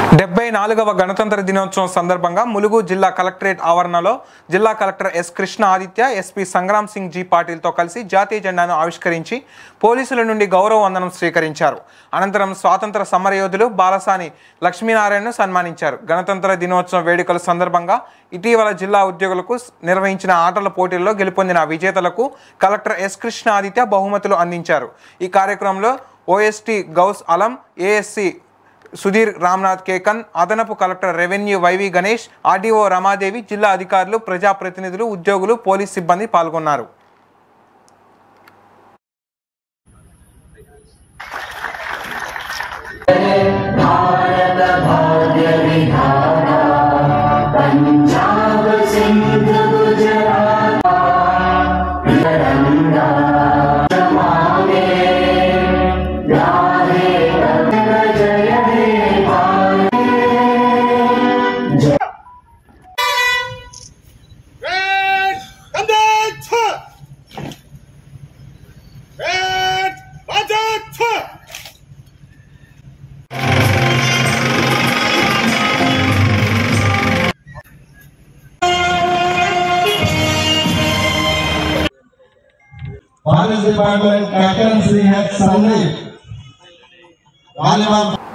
డెబ్బై నాలుగవ గణతంత్ర దినోత్సవం సందర్భంగా ములుగు జిల్లా కలెక్టరేట్ ఆవరణలో జిల్లా collector S Krishna Aditya SP Sangram Singh G పాటిల్తో కలిసి జాతీయ జెండాను ఆవిష్కరించి పోలీసుల నుండి గౌరవ వందనం స్వీకరించారు అనంతరం స్వాతంత్ర సమరయోధులు బాలసాని లక్ష్మీనారాయణను సన్మానించారు గణతంత్ర దినోత్సవం వేడుకల సందర్భంగా ఇటీవల జిల్లా ఉద్యోగులకు నిర్వహించిన ఆటల పోటీల్లో గెలుపొందిన విజేతలకు కలెక్టర్ ఎస్ కృష్ణ ఆదిత్య బహుమతులు అందించారు ఈ కార్యక్రమంలో ఓఎస్టీ గౌస్ అలం ఏఎస్సి సుధీర్ రామ్నాథ్ కేకన్ అదనపు collector revenue YV Ganesh RDO Ramadevi జిల్లా అధికారులు ప్రజాప్రతినిధులు ఉద్యోగులు పోలీస్ సిబ్బంది పాల్గొన్నారు Red Thunder Tuck! Red Thunder Tuck! Forest Department captaincy had submitted. Volleyball